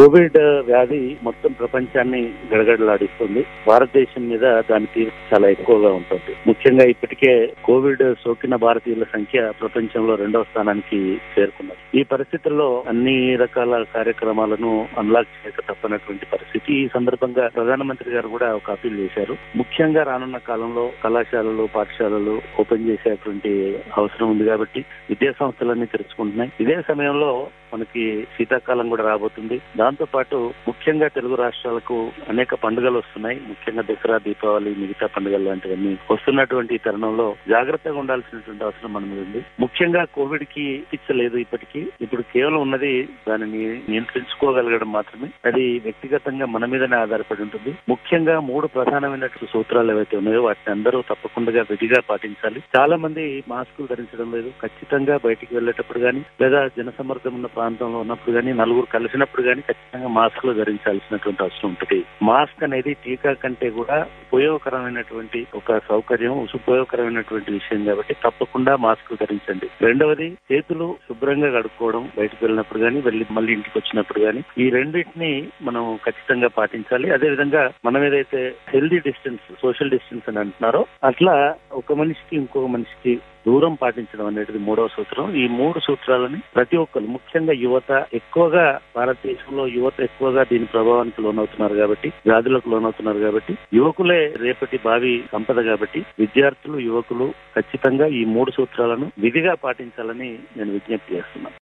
Covid వ్యాధి మొత్తం ప్రపంచాన్ని గడగడలాడిస్తుంది భారతదేశం మీద దాని తీవ్రత చాలా ఎక్కువగా ఉంటుంది ముఖ్యంగా ఇప్పటికే కోవిడ్ సోకిన భారతీయుల సంఖ్య ప్రపంచంలో రెండవ స్థానానికి చేరుకున్నది ఈ పరిస్థితుల్లో అన్ని రకాల కార్యక్రమాలను అన్లాక్ చేయక తప్పనటువంటి పరిస్థితి ఈ సందర్భంగా ప్రధానమంత్రి గారు కూడా ఒక అప్పీల్ చేశారు ముఖ్యంగా రానున్న కాలంలో కళాశాలలు పాఠశాలలు ఓపెన్ చేసేటువంటి అవసరం ఉంది కాబట్టి విద్యా సంస్థలన్నీ తెరుచుకుంటున్నాయి ఇదే సమయంలో మనకి శీతాకాలం కూడా రాబోతుంది దాంతో పాటు ముఖ్యంగా తెలుగు రాష్ట్రాలకు అనేక పండుగలు వస్తున్నాయి ముఖ్యంగా దసరా దీపావళి మిగతా పండుగలు లాంటివన్నీ వస్తున్నటువంటి ఈ తరుణంలో జాగ్రత్తగా ఉండాల్సినటువంటి అవసరం మన మీద ఉంది ముఖ్యంగా కోవిడ్ కి చికిత్స లేదు ఇప్పటికీ ఇప్పుడు కేవలం ఉన్నది దానిని నియంత్రించుకోగలగడం మాత్రమే అది వ్యక్తిగతంగా మన మీదనే ఆధారపడి ఉంటుంది ముఖ్యంగా మూడు ప్రధానమైనటువంటి సూత్రాలు ఏవైతే ఉన్నాయో వాటిని అందరూ తప్పకుండా విధిగా పాటించాలి చాలా మంది మాస్కులు ధరించడం లేదు ఖచ్చితంగా బయటికి వెళ్ళేటప్పుడు కానీ లేదా జనసమర్థం ఉన్న ప్రాంతంలో ఉన్నప్పుడు కానీ నలుగురు కలిసినప్పుడు కానీ ఖచ్చితంగా మాస్కులు ధరించాల్సినటువంటి అవసరం ఉంటుంది మాస్క్ అనేది టీకా కంటే కూడా ఉపయోగకరమైనటువంటి ఒక సౌకర్యం ఉపయోగకరమైనటువంటి విషయం కాబట్టి తప్పకుండా మాస్కులు ధరించండి రెండవది చేతులు శుభ్రంగా కడుక్కోవడం బయటకు వెళ్ళినప్పుడు కానీ వెళ్ళి మళ్ళీ ఇంటికి వచ్చినప్పుడు కానీ ఈ రెండింటిని మనం ఖచ్చితంగా పాటించాలి అదే విధంగా మనం ఏదైతే హెల్దీ డిస్టెన్స్ సోషల్ డిస్టెన్స్ అని అంటున్నారో అట్లా ఒక మనిషికి ఇంకొక మనిషికి దూరం పాటించడం అనేది మూడవ సూత్రం ఈ మూడు సూత్రాలని ప్రతి ఒక్కరు ముఖ్యంగా యువత ఎక్కువగా భారతదేశంలో యువత ఎక్కువగా దీని ప్రభావానికి లోనవుతున్నారు కాబట్టి వ్యాధులకు లోనవుతున్నారు కాబట్టి యువకులే రేపటి భావి సంపద కాబట్టి విద్యార్థులు యువకులు ఖచ్చితంగా ఈ మూడు సూత్రాలను విధిగా పాటించాలని నేను విజ్ఞప్తి చేస్తున్నాను